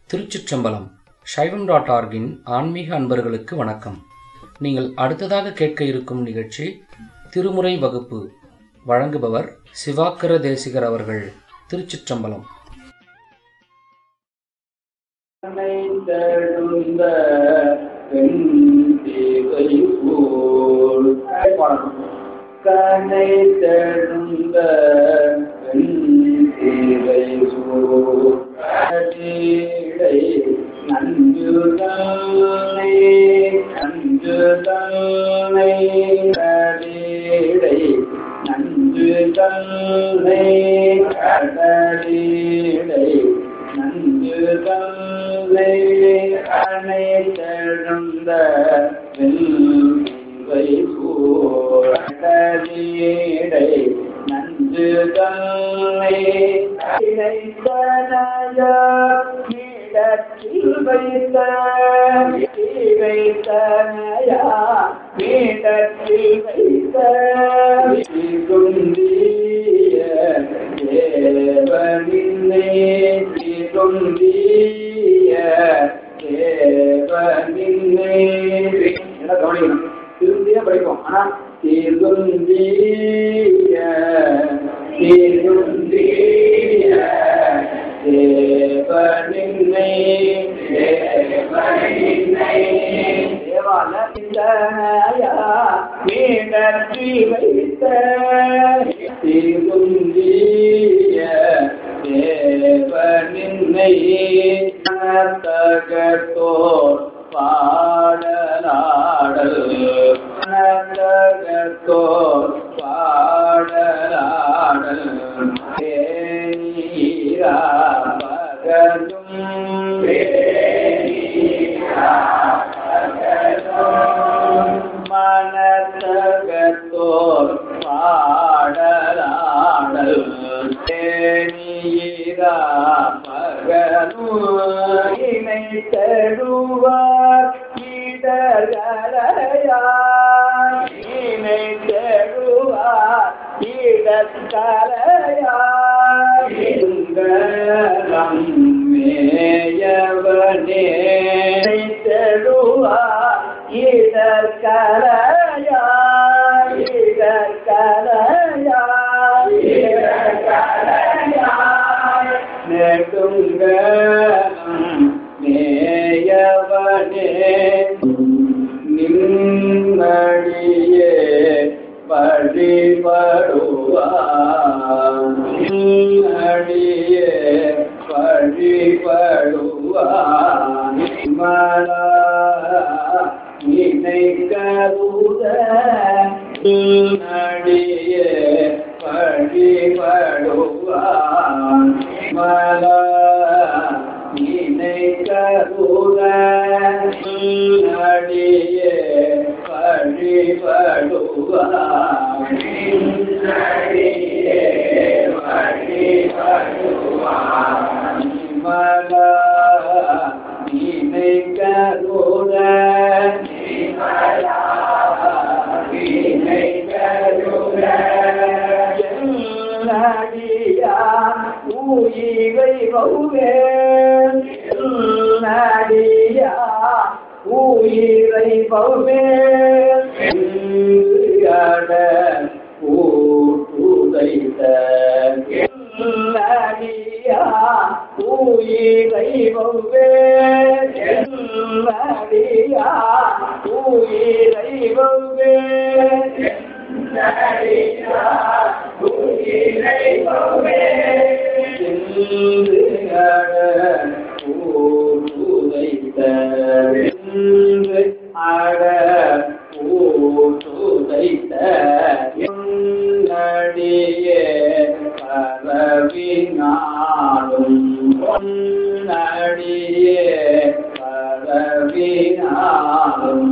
திருச்சிற்றம்பலம் சைவம் டாட் ஆர்கின் ஆன்மீக அன்பர்களுக்கு வணக்கம் நீங்கள் அடுத்ததாக கேட்க இருக்கும் நிகழ்ச்சி திருமுறை வகுப்பு வழங்குபவர் சிவாக்கர தேசிகர் அவர்கள் திருச்சிற்றம்பலம் தழுந்த வெண்தீவை போல் கனை தழுந்த வெண்தீவை போல் கடீடை நஞ்சு தன்னை நஞ்சு தன்னை கடீடை நஞ்சு தன்னை கடீடை நஞ்சு தந்தை அணை தழுந்த வெல்வை போடை நஞ்சு தந்தை இணைத்தனய மீடத்தில் வைத்த வைத்தனையா மீடத்தில் வைத்த குந்திய தேவனின்னே குந்திய தேவனின்னே என்ன கவனிக்கணும் திருந்தியா படிப்போம் ஆனா தீர்குந்திய தீர்குந்திய தேவனின்னை தேவனின்னை தேவால சிந்தனையா மீடற்றி வைத்த தீர்குந்திய தேவனின்னை தகத்தோர் பாடலாடல் நகத்தோர் பாடலாடல் தேனீரா பகலும் மனத்தகத்தோர் பாடலாடல் தேனீரா பகலும் இணை தருவார் இடர்களையா இணை தருவார் இடக்கலையா இங்கலம் மேயவனே இணை தருவார் இடக்கலையா இடக்கலையா இடக்கலையா நெடுங்கலம் மேயவனே நிம்மடியே வழிபடுவான் நிம்மடியே வழிபடுவான் மலா நினை கருத நடியே வழிபடுவான் மலா நினை கருத நடியே வழிபடுவான் நடியே வழிபடுவான் மலா நினை கருத நினை கருத நடியா உயிரை பௌவேன் நடியா உயிரை பௌவேன் ஊட்டுதைத்த நடியா உயிரை பௌவேன் நடியா உயிரை பௌவேன் நடியா உயிரை அட ஊட்டுதைத்த நடியே பரவினாலும் நடியே பரவினாலும்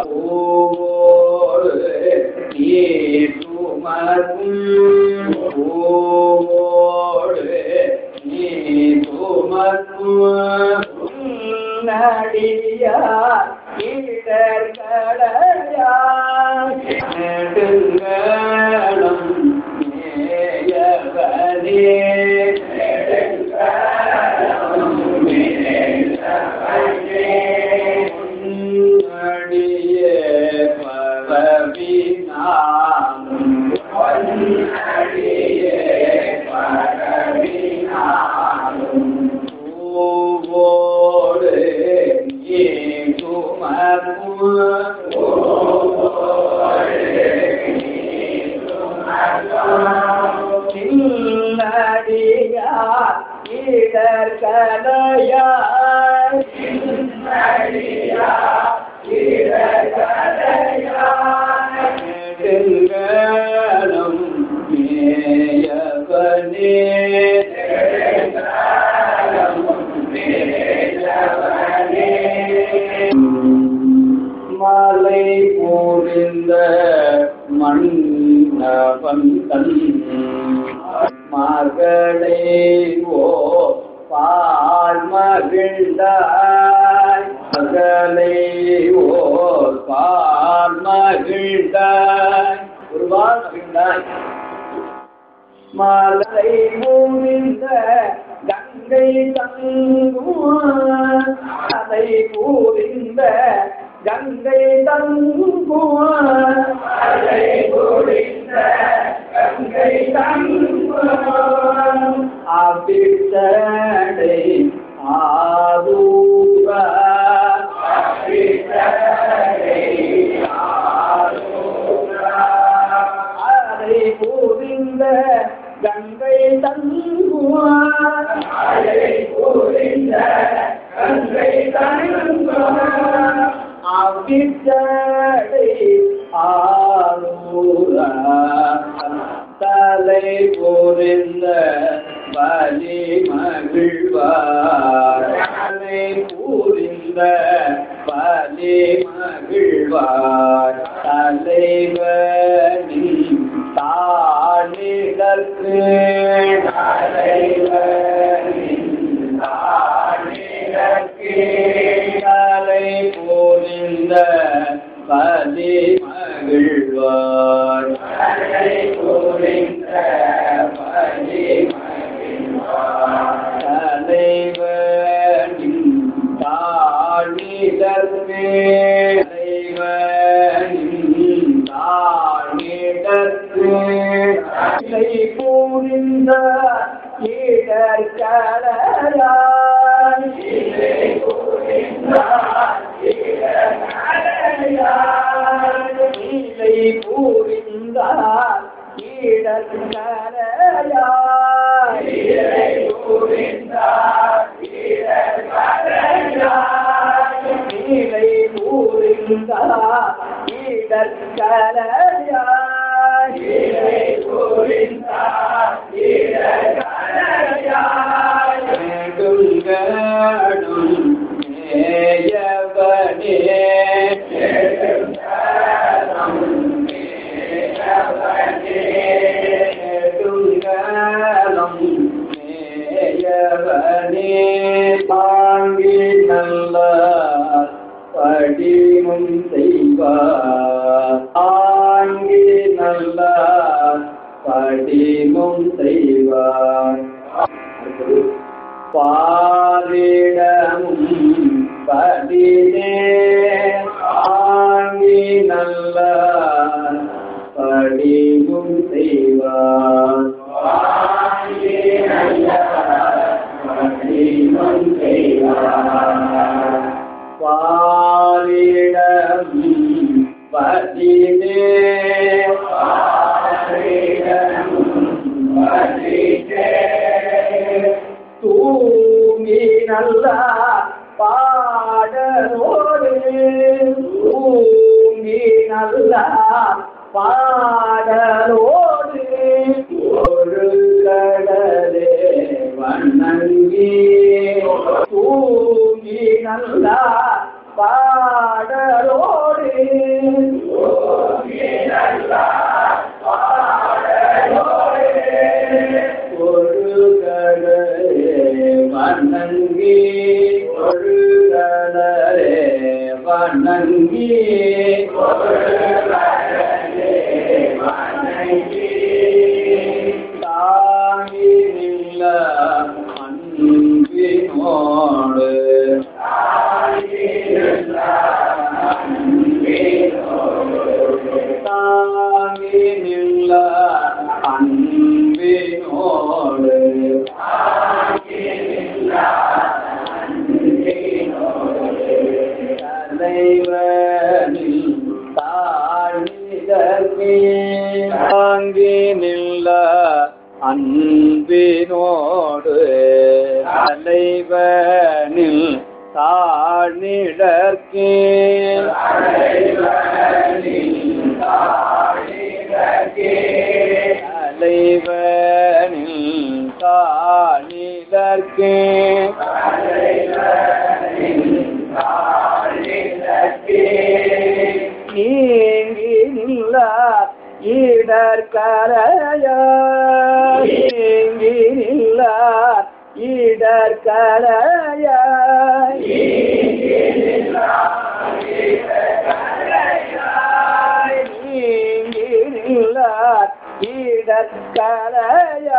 ஓடு நீ சுமக்கும் ஓடு நீ சுமக்கும் நடியா இடர்களையா நெடுங்கலம் மேயவனே நெடுங்கலம் மேய கலையாய் நெடுங்கலம் மேயவனே மாலை போரிந்த மன்னவந்தன் மகளே ஓ பால் மகிழ்ந்தாய் மகளே ஓ பால் மகிழ்ந்தாய் ஒரு பால் மகிழ்ந்தாய் மலை மூவிந்த கங்கை தங்குவான் மலை பூரிந்த கங்கை தங்குவான் மலை பூரிந்த கங்கை தங்குவான் அபிஷடை ஆரூரா அபிஷடை அதை பூரிந்த கங்கை தங்குவான் அதை பூரிந்த கங்கை தங்குவான் அவிச்சடை ஆரூரா தலை பூரிந்த பலி மகிழ்வார் தலை பூரிந்த பலி மகிழ்வார் தலைவனின் தாழிடற்கு தலைவனின் தாழிடற்கு தலை பூரிந்த பலி மகிழ்வார் தலை பூரிந்த பலி மகிழ்வார் தலைவனின் தாழிடற்கு தலைவனின் தாழிடற்கு இலை பூரிந்த ஈடற்கலையாய் இலை பூரிந்த இலை பூரிந்த ஈடற்கலையாய் இலை பூரிந்த நீலை பூரிந்த ஈடற்கலையாய் நீலை பூரிந்த ஈடற்கலையாய் நெடுங்கடும் மேயவனே நெடுங்கலம் மேயவனே தாங்கி நல்ல படிமும் செய்வார் தாங்கி நல்ல படிமும் செய்வார் அடுத்தது, பாரிடமும் படினே ஆங்கி நல்ல படிமும் செய்வார் ஆங்கி நல்ல படிமும் செய்வார் பாரிடம் பதினே பாரிடம் பதினே தூங்கி நல்ல பாடலோடு தூங்கி நல்ல பாடலோடு ஒரு கடலே வண்ணங்கி தூங்கி நல்ல பாடலோடு ஒரு கடலே வண்ணங்கி ஒரு கடலே வண்ணங்கி ஒரு கடலே வண்ணங்கி தாங்கி நில்ல அன்பினோடு தாங்கி நில்ல அன்பினோடு தலைவனில் தாழிடற்கு தலைவனில் தாழ்நிடற்கே தலைவனில் தாழ்நிடற்கே நீங்கி நில்லார் இடர்கரையா நீங்கி நில்லார் இடர்கரையா நீங்கி நில்லார் இடர்கரையா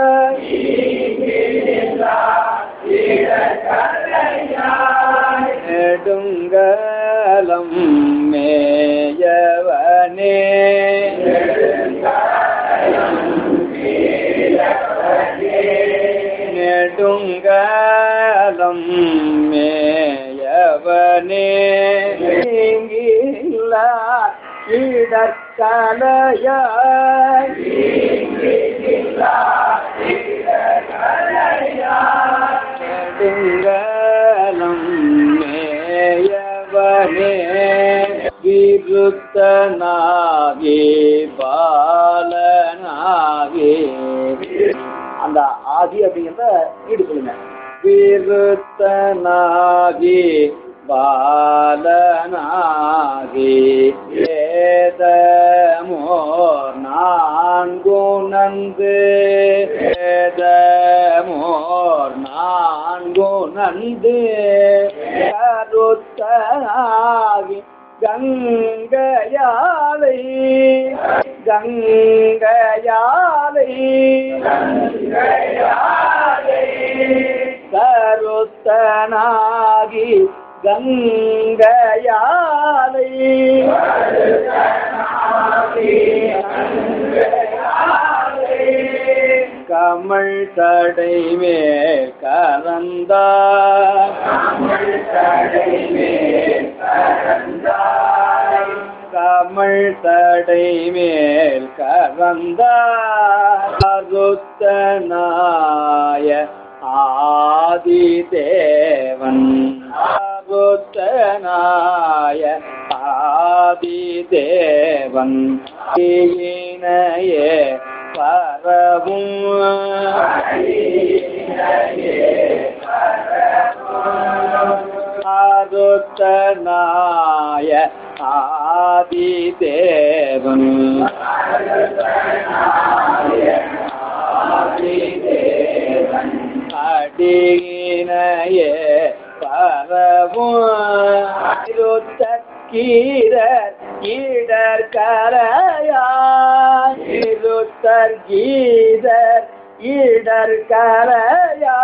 நெடுங்கலம் மேயவனே நெடுங்கலம் மேயவனே நீங்கில்லா இடற்கலையா நெடுங்கலம் மேயவனே விருத்தனாகி பாலனாகி அந்த ஆதி அப்படிங்கிறத ஈடு சொல்லுங்க விருத்தனாகி பாலனாகி வேதமோர் நான்குணந்து வேதமோர் நான்குணந்து கருத்தனாகி கங்கையாலை கங்கையாலை கருத்தனாகி கங்கையாலை கமல் தடை மேல் கலந்தா கமல் தடை மேல் கலந்தா அருத்தனாய ஆதிதேவன் அருத்தனாய ஆதிதேவன் ஈனையே பரவும் ஆருத்தனாய ஆதிதேவன் அடியினையே பரவும் இருத்தற்கீரர் ஈடர் கரையா இருத்தர் கீதர் ஈடர் கரையா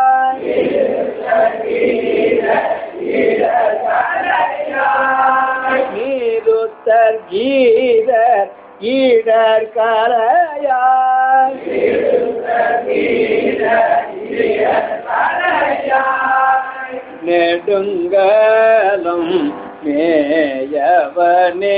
நீருத்தர் கீதர் ஈடர் கரையா நெடுங்கலம் மேயவனே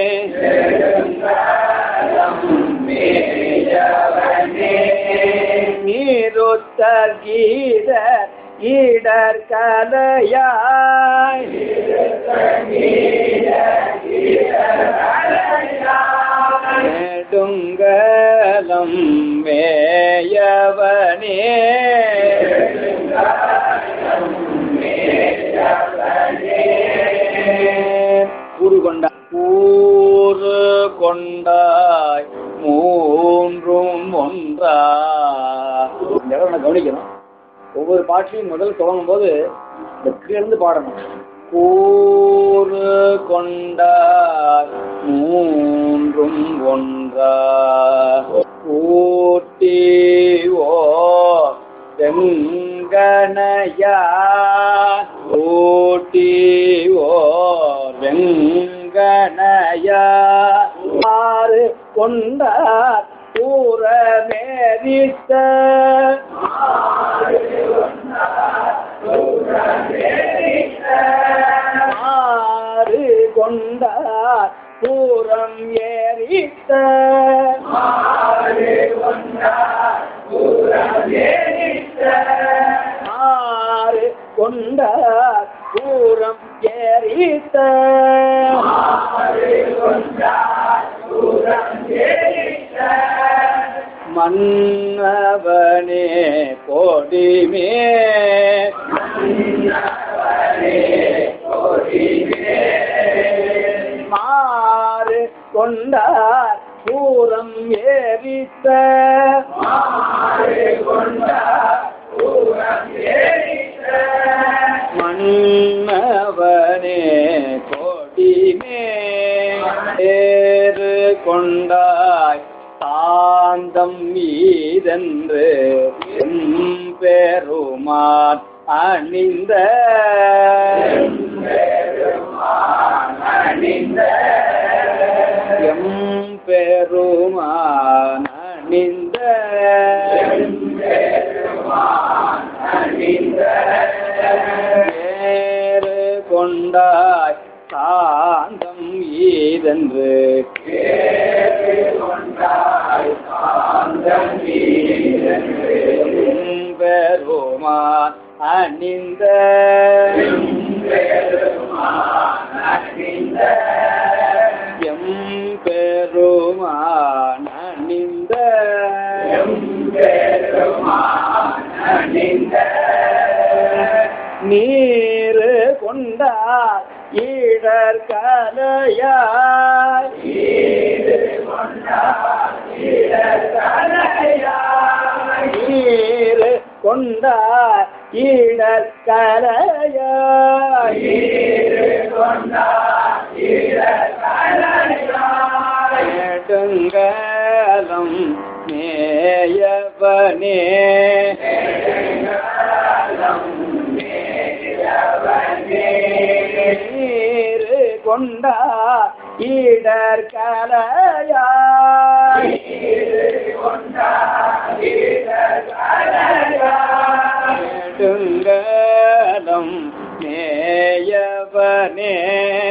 நீருத்தர் கீதர் ஈடர் கலையாய் நெடுங்கலம் மேயவனே கூறு கொண்ட கூறு கொண்டாய் மூன்றும் ஒன்றா இந்த இடம் நான் கவனிக்கணும் ஒவ்வொரு பாட்டிலையும் முதல் தொடங்கும் போது இந்த கீழிருந்து பாடணும் கூறு கொண்டாய் மூன்றும் ஒன்றா கூட்டி ஓ வெங்கனையா ஊட்டி ஓ வெங்கனையா ஆறு கொண்டார் கூறமேரித்த ஆறு கொண்டார் பூரம் ஏறித்த கொண்டார் பூரம் ஏறித்த மன்னவனே கோடிமே மாறு கொண்டார் பூரம் ஏறித்த மன்னவனே கோடிமே ஏறு கொண்டாய் சாந்தம் மீதென்று பெருமான் அணிந்த எம் பெருமான் அணிந்த ஏறு கொண்டாய் சாந்தம் ஈதென்று பெருமான் அணிந்த எம் பெருமான் அணிந்த நீரு கொண்டார் ஈடர் கலையாய் நீரு கொண்டார் ஈடர் கலையாய் நெடுங்கலம் மேயவனே நீரு கொண்டா ஈடர் கலையாய் நெடுங்கலம் மேயவனே